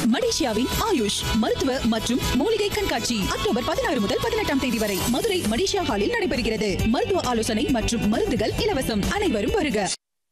மலேசியாவின் ஆயுஷ் மருத்துவ மற்றும் மூலிகை கண்காட்சி அக்டோபர் பதினாறு முதல் பதினெட்டாம் தேதி வரை மதுரை மலேசியா ஹாலில் நடைபெறுகிறது மருத்துவ ஆலோசனை மற்றும் மருந்துகள் இலவசம் அனைவரும் வருக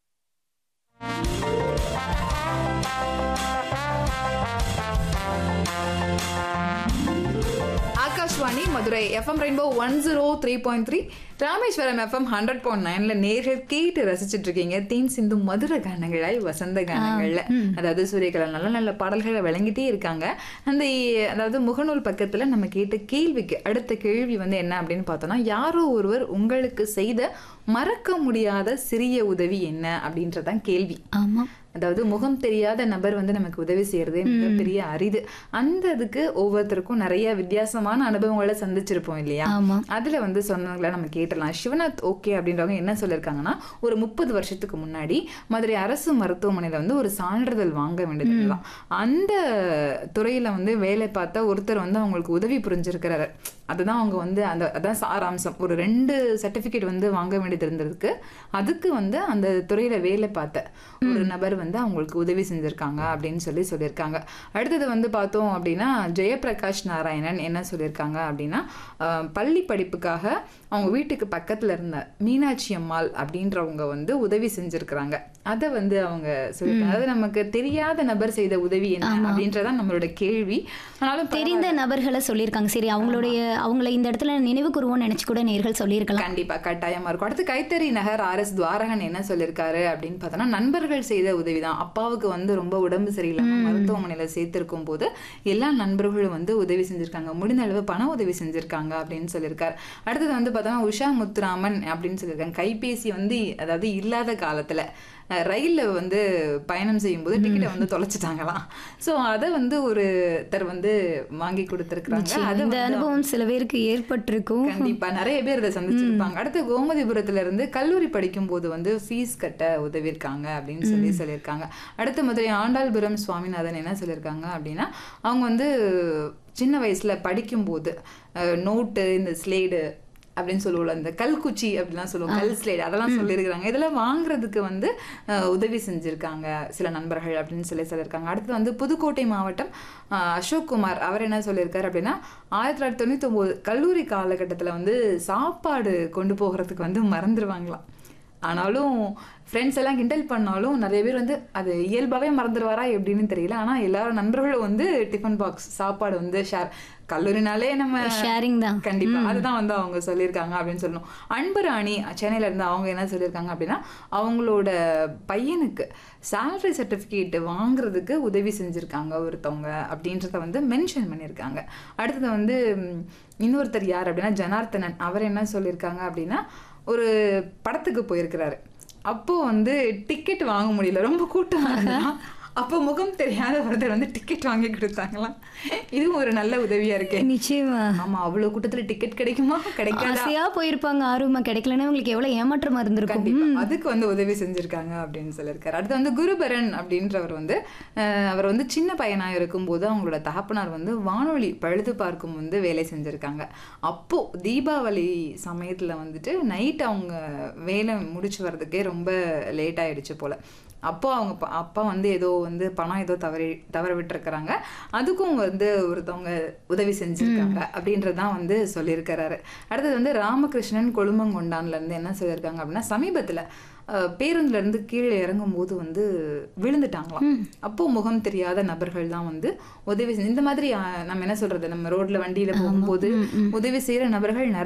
Akashvani Madurai FM rainbow one zero three point three Rameswaram FM hundred point நைன்ல நேர்கள் கேட்டு ரசிச்சிட்டு இருக்கீங்க தேன் சிந்து மதுர கானங்களாய் வசந்த கானங்கள்ல அதாவது சூரியகலா நல்ல நல்ல பாடல்களை வழங்கிட்டே இருக்காங்க அந்த இ- அதாவது முகநூல் பக்கத்துல நம்ம கேட்ட கேள்விக்கு அடுத்த கேள்வி வந்து என்ன அப்படின்னு பார்த்தோம்னா யாரோ ஒருவர் உங்களுக்கு செய்த மறக்க முடியாத சிறிய உதவி என்ன அப்படின்றதான் கேள்வி ஆமா அதாவது முகம் தெரியாத நபர் வந்து நமக்கு உதவி செய்யறது மிகப்பெரிய அரிது அந்த இதுக்கு ஒவ்வொருத்தருக்கும் நிறைய வித்தியாசமான அனுபவங்களை சந்திச்சிருப்போம் இல்லையா ஆமா. அதுல வந்து சொன்னவங்கள நம்ம கேட்டலாம் சிவநாத் ஓகே அப்படின்றவங்க என்ன சொல்லியிருக்காங்கன்னா ஒரு முப்பது வருஷத்துக்கு முன்னாடி மதுரை அரசு மருத்துவமனையில வந்து ஒரு சான்றிதழ் வாங்க வேண்டியது அந்த துறையில வந்து வேலை பார்த்த ஒருத்தர் வந்து அவங்களுக்கு உதவி புரிஞ்சிருக்கிறாரு அதுதான் அவங்க வந்து அந்த அதான் சாராம்சம் ஒரு ரெண்டு சர்டிபிகேட் வந்து வாங்க வேண்டியது இருந்திருக்கு அதுக்கு வந்து அந்த துறையில வேலை பார்த்த ஒரு நபர் வந்து அவங்களுக்கு உதவி செஞ்சிருக்காங்க அப்படின்னு சொல்லி சொல்லியிருக்காங்க அடுத்தது வந்து பார்த்தோம் அப்படின்னா ஜெயபிரகாஷ் நாராயணன் என்ன சொல்லியிருக்காங்க அப்படின்னா அஹ், பள்ளி படிப்புக்காக அவங்க வீட்டுக்கு பக்கத்துல இருந்த மீனாட்சி அம்மாள் அப்படின்றவங்க வந்து உதவி செஞ்சிருக்கிறாங்க அதை வந்து அவங்க சொல்லியிருக்காங்க அதாவது நமக்கு தெரியாத நபர் செய்த உதவி என்ன அப்படின்றதான் நம்மளோட கேள்வி ஆனாலும் தெரிந்த நபர்களை சொல்லியிருக்காங்க சரி அவங்களுடைய அவங்கள இந்த இடத்துல நினைவு கூறுவோம்னு நினைச்சு கூட நேர்கள் சொல்லியிருக்கலாம் கண்டிப்பா கட்டாயமா இருக்கும் அடுத்து கைத்தறி நகர் ஆர் எஸ் துவாரகன் என்ன சொல்லியிருக்காரு அப்படின்னு பார்த்தோம்னா நண்பர்கள் செய்த உதவிதான் அப்பாவுக்கு வந்து ரொம்ப உடம்பு சரியில்லாம மருத்துவமனையில சேர்த்திருக்கும் போது எல்லா நண்பர்களும் வந்து உதவி செஞ்சிருக்காங்க முடிந்த அளவு பண உதவி செஞ்சிருக்காங்க அப்படின்னு சொல்லியிருக்காரு அடுத்தது வந்து பார்த்தோம்னா உஷா முத்துராமன் அப்படின்னு சொல்லியிருக்காங்க கைபேசி வந்து அதாவது இல்லாத காலத்துல அஹ், ரயில்ல வந்து பயணம் செய்யும்போது டிக்கெட்டை வந்து தொலைச்சிட்டாங்களாம் சோ அதை வந்து ஒருத்தர் வந்து வாங்கி கொடுத்துருக்காங்க அதை இந்த வந்து அனுபவம் சில பேருக்கு ஏற்பட்டிருக்கும் கண்டிப்பா நிறைய பேர் இதை சந்திச்சிருப்பாங்க அடுத்து கோமதிபுரத்துல இருந்து கல்லூரி படிக்கும் போது வந்து ஃபீஸ் கட்ட உதவியிருக்காங்க அப்படின்னு சொல்லி சொல்லியிருக்காங்க அடுத்து மதுரை ஆண்டாள்புரம் சுவாமிநாதன் என்ன சொல்லியிருக்காங்க அப்படின்னா அவங்க வந்து சின்ன வயசுல படிக்கும்போது நோட்டு இந்த ஸ்லேடு அப்படின்னு சொல்லுவோம்ல இந்த கல்குச்சி அப்படிலாம் சொல்லுவோம் கல் ஸ்லேட் அதெல்லாம் சொல்லியிருக்காங்க இதெல்லாம் வாங்குறதுக்கு வந்து அஹ், உதவி செஞ்சிருக்காங்க சில நண்பர்கள் அப்படின்னு சொல்லி சொல்லியிருக்காங்க அடுத்து வந்து புதுக்கோட்டை மாவட்டம் அஹ், அசோக் குமார் அவர் என்ன சொல்லியிருக்காரு அப்படின்னா ஆயிரத்தி தொள்ளாயிரத்தி தொண்ணூத்தி ஒன்பது கல்லூரி காலகட்டத்துல வந்து சாப்பாடு கொண்டு போகிறதுக்கு வந்து மறந்துடுவாங்களாம் ஆனாலும் ஃப்ரெண்ட்ஸ் எல்லாம் கிண்டல் பண்ணாலும் நிறைய பேர் வந்து அது இயல்பாகவே மறந்துடுவாரா எப்படின்னு தெரியல ஆனால் எல்லாரும் நண்பர்களும் வந்து டிஃபன் பாக்ஸ் சாப்பாடு வந்து ஷேர் கல்லூரினாலே நம்ம ஷேரிங் தான் கண்டிப்பா அதுதான் வந்து அவங்க சொல்லியிருக்காங்க அப்படின்னு சொல்லணும் அன்பு ராணி சென்னையில இருந்து அவங்க என்ன சொல்லியிருக்காங்க அப்படின்னா அவங்களோட பையனுக்கு salary சர்டிஃபிகேட் வாங்குறதுக்கு உதவி செஞ்சிருக்காங்க ஒருத்தவங்க அப்படின்றத வந்து மென்ஷன் பண்ணியிருக்காங்க அடுத்தது வந்து ம், இன்னொருத்தர் யார் அப்படின்னா ஜனார்த்தனன் அவர் என்ன சொல்லியிருக்காங்க அப்படின்னா ஒரு படத்துக்கு போயிருக்கிறாரு அப்போ வந்து டிக்கெட் வாங்க முடியல ரொம்ப கூட்டமா இருந்தா அப்போ முகம் தெரியாத ஒருத்தர் வந்து டிக்கெட் வாங்கி கொடுத்தாங்களாம் இதுவும் ஒரு நல்ல உதவியா இருக்கு நிச்சயமா ஆமா அவ்வளவு கூட்டத்துல டிக்கெட் கிடைக்குமா கிடைக்காதா ஆசையா போயிருப்பாங்க ஆர்வமா கிடைக்கலன்னா உங்களுக்கு எவ்வளவு ஏமாற்றமா இருந்திருக்கும் கண்டிப்பா அதுக்கு வந்து உதவி செஞ்சிருக்காங்க அப்படின்னு சொல்லியிருக்காரு அடுத்து வந்து குருபரன் அப்படின்றவர் வந்து அஹ், அவர் வந்து சின்ன பையனா இருக்கும்போது அவங்களோட தகப்பனார் வந்து வானொலி பழுது பார்க்கும் வந்து வேலை செஞ்சிருக்காங்க அப்போ தீபாவளி சமயத்துல வந்துட்டு நைட் அவங்க வேலை முடிச்சு வர்றதுக்கே ரொம்ப லேட் ஆயிடுச்சு போல அப்போ அவங்க ப- அப்பா வந்து ஏதோ வந்து பணம் ஏதோ தவறி தவற விட்டுருக்கிறாங்க அதுக்கும் வந்து ஒருத்தவங்க உதவி செஞ்சிருக்காங்க அப்படின்றதான் வந்து சொல்லியிருக்கிறாரு அடுத்தது வந்து ராமகிருஷ்ணன் கொழுமங்கொண்டான்ல இருந்து என்ன சொல்லியிருக்காங்க அப்படின்னா சமீபத்துல அஹ், பேருந்துல இருந்து கீழே இறங்கும் போது வந்து விழுந்துட்டாங்களாம் அப்போ முகம் தெரியாத நபர்கள் தான் வந்து உதவி செஞ்சு இந்த மாதிரி அஹ், நம்ம என்ன சொல்றது நம்ம ரோட்ல வண்டியில போகும்போது உதவி செய்யற நபர்கள் நிறைய